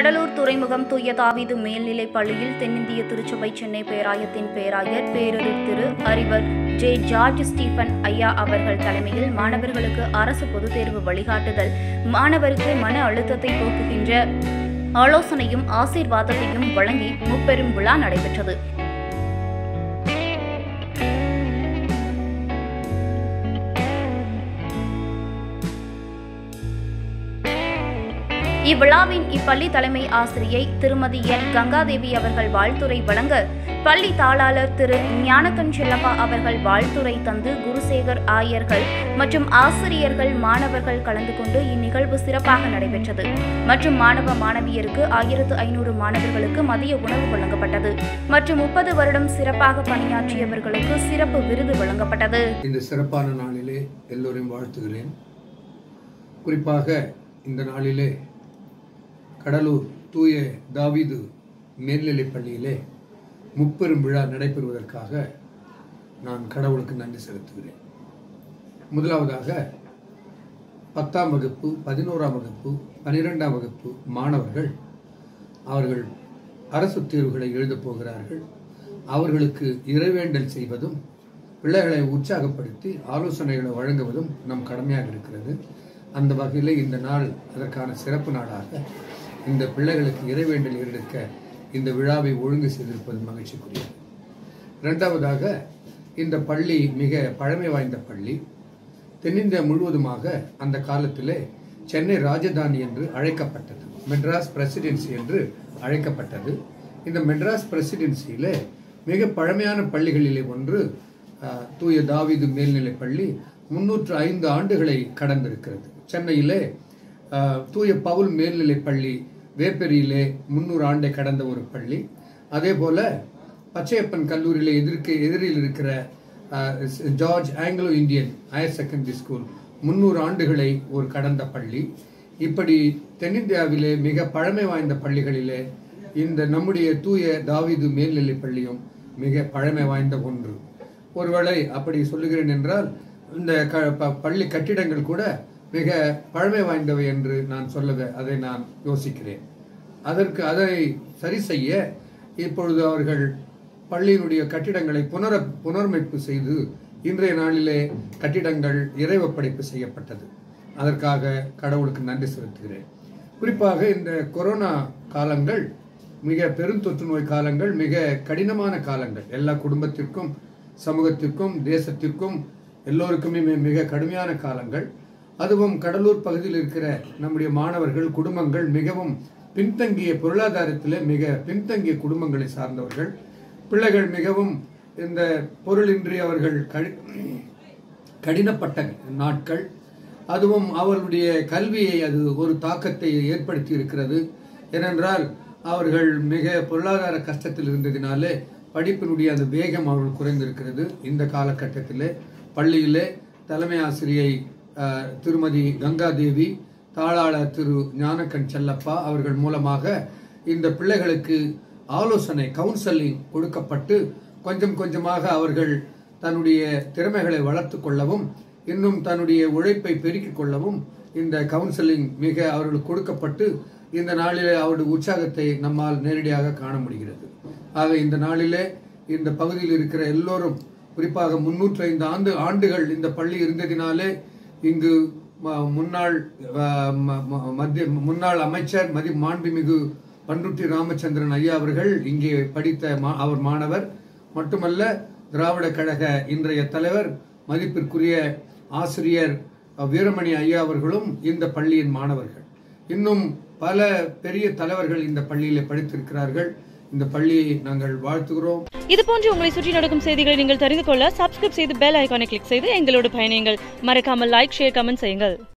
கடலூர் துறைமுகம் தூய தாவீது மேல்நிலைப் பள்ளியில் தென்னிந்திய திருச்சபை சென்னை பேராயத்தின் பேராயர் பேரறிர் திரு அறிவர் ஜே ஜார்ஜ் ஸ்டீபன் ஐயா அவர்கள் தலைமையில் மாணவர்களுக்கு அரசு பொதுத் தேர்வு வழிகாட்டுதல் மாணவருக்கு மன அழுத்தத்தை போக்குகின்ற ஆலோசனையும் ஆசீர்வாதத்தையும் வழங்கி முப்பெரும் விழா நடைபெற்றது இவ்விழாவின் இப்பள்ளி தலைமை ஆசிரியை திருமதி என் கங்காதேவி அவர்கள் வாழ்த்துரை வழங்க பள்ளி தாளாளர் திரு ஞானக்கன் செல்லப்பா அவர்கள் வாழ்த்துரை தந்து குருசேகர் ஆயர்கள் மற்றும் ஆசிரியர்கள் மாணவர்கள் கலந்து கொண்டு இந்நிகழ்வு சிறப்பாக நடைபெற்றது மற்றும் மாணவ மாணவியருக்கு ஆயிரத்து ஐநூறு மாணவர்களுக்கு மதிய உணவு வழங்கப்பட்டது மற்றும் முப்பது வருடம் சிறப்பாக பணியாற்றியவர்களுக்கு சிறப்பு விருது வழங்கப்பட்டது இந்த சிறப்பான நாளிலே எல்லோரையும் வாழ்த்துகிறேன் குறிப்பாக இந்த நாளிலே கடலூர் தூய தாவீது மேல்நிலைப் பள்ளியிலே முப்பெரும் விழா நடைபெறுவதற்காக நான் கடவுளுக்கு நன்றி செலுத்துகிறேன் முதலாவதாக பத்தாம் வகுப்பு பதினோராம் வகுப்பு பனிரெண்டாம் வகுப்பு மாணவர்கள் அவர்கள் அரசு தேர்வுகளை எழுதப் போகிறார்கள் அவர்களுக்கு இறைவேண்டல் செய்வதும் பிள்ளைகளை உற்சாகப்படுத்தி ஆலோசனைகளை வழங்குவதும் நம் கடமையாக இருக்கிறது அந்த வகையில் இந்த நாள் அதற்கான சிறப்பு நாளாக இந்த பிள்ளைகளுக்கு இறைவேண்டல் எடுக்க இந்த விழாவை ஒழுங்கு செய்திருப்பது மகிழ்ச்சிக்குரியது இரண்டாவதாக இந்த பள்ளி மிக பழமை வாய்ந்த பள்ளி தென்னிந்தியா முழுவதுமாக அந்த காலத்திலே சென்னை ராஜதானி என்று அழைக்கப்பட்டது மெட்ராஸ் பிரசிடென்சி என்று அழைக்கப்பட்டது இந்த மெட்ராஸ் பிரசிடென்சியில மிக பழமையான பள்ளிகளிலே ஒன்று அஹ், தூய தாவீது மேல்நிலைப் பள்ளி முன்னூற்று ஐந்து ஆண்டுகளை கடந்திருக்கிறது சென்னையிலே அஹ், தூய பவுல் மேல்நிலைப் பள்ளி வேப்பெரியிலே முன்னூறு ஆண்டை கடந்த ஒரு பள்ளி அதே போல பச்சையப்பன் கல்லூரியிலே எதிர்க்கு எதிரில் இருக்கிற அஹ், George Anglo Indian higher secondary school முன்னூறு ஆண்டுகளை ஒரு கடந்த பள்ளி இப்படி தென்னிந்தியாவிலே மிக பழமை வாய்ந்த பள்ளிகளிலே இந்த நம்முடைய தூய தாவீது மேல்நிலைப் பள்ளியும் மிக பழமை வாய்ந்த ஒன்று ஒருவேளை அப்படி சொல்லுகிறேன் என்றால் இந்த க- ப- பள்ளி கட்டிடங்கள் கூட மிக பழமை வாய்ந்தவை என்று நான் சொல்ல அதை நான் யோசிக்கிறேன் அதற்கு அதை சரி செய்ய இப்பொழுது அவர்கள் பள்ளியினுடைய கட்டிடங்களை புனர புனரமைப்பு செய்து இன்றைய நாளிலே கட்டிடங்கள் இறைவப்படைப்பு செய்யப்பட்டது அதற்காக கடவுளுக்கு நன்றி செலுத்துகிறேன் குறிப்பாக இந்த கொரோனா காலங்கள் மிக பெருந்தொற்று நோய் காலங்கள் மிக கடினமான காலங்கள் எல்லா குடும்பத்திற்கும் சமூகத்திற்கும் தேசத்திற்கும் எல்லோருக்குமே மி- மிக கடுமையான காலங்கள் அதுவும் கடலூர் பகுதியில் இருக்கிற நம்முடைய மாணவர்கள் குடும்பங்கள் மிகவும் பின்தங்கிய பொருளாதாரத்திலே மிக பின்தங்கிய குடும்பங்களை சார்ந்தவர்கள் பிள்ளைகள் மிகவும் இந்த பொருளின்றி அவர்கள் கழி- கடினப்பட்ட நாட்கள் அதுவும் அவர்களுடைய கல்வியை அது ஒரு தாக்கத்தை ஏற்படுத்தி இருக்கிறது ஏனென்றால் அவர்கள் மிக பொருளாதார கஷ்டத்தில் இருந்ததினாலே படிப்பினுடைய அந்த வேகம் அவர்கள் குறைந்திருக்கிறது இந்த காலகட்டத்திலே பள்ளியிலே தலைமை ஆசிரியை அஹ், திருமதி கங்காதேவி தாளாளர் திரு ஞானக்கண் செல்லப்பா அவர்கள் மூலமாக இந்த பிள்ளைகளுக்கு ஆலோசனை கவுன்சிலிங் கொடுக்கப்பட்டு கொஞ்சம் கொஞ்சமாக அவர்கள் தன்னுடைய திறமைகளை வளர்த்து கொள்ளவும் இன்னும் தன்னுடைய உழைப்பை பெருக்கிக் கொள்ளவும் இந்த கவுன்சிலிங் மிக அவர்களுக்கு கொடுக்கப்பட்டு இந்த நாளிலே அவருடைய உற்சாகத்தை நம்மால் நேரடியாக காண முடிகிறது ஆக இந்த நாளிலே இந்த பகுதியில் இருக்கிற எல்லோரும் குறிப்பாக முன்னூற்றி ஐந்து ஆண்டு ஆண்டுகள் இந்த பள்ளி இருந்ததினாலே இங்கு ம- முன்னாள் அஹ், ம- ம- மத்திய முன்னாள் அமைச்சர் மதி மாண்புமிகு பன்ருட்டி ராமச்சந்திரன் ஐயா அவர்கள் இங்கே படித்த மா- அவர் மாணவர் மட்டுமல்ல திராவிட கழக இன்றைய தலைவர் மதிப்பிற்குரிய ஆசிரியர் அஹ், வீரமணி ஐயா அவர்களும் இந்த பள்ளியின் மாணவர்கள் இன்னும் பல பெரிய தலைவர்கள் இந்த பள்ளியிலே படித்திருக்கிறார்கள் இந்த பள்ளியை நாங்கள் வாழ்த்துகிறோம் இது போன்று உங்களை சுற்றி நடக்கும் செய்திகளை நீங்கள் தெரிந்து கொள்ள சப்ஸ்கிரைப் செய்து பெல் ஐகானை கிளிக் செய்து எங்களோடு பயணியுங்கள் மறக்காமல் லைக் ஷேர் கமெண்ட் செய்யுங்கள்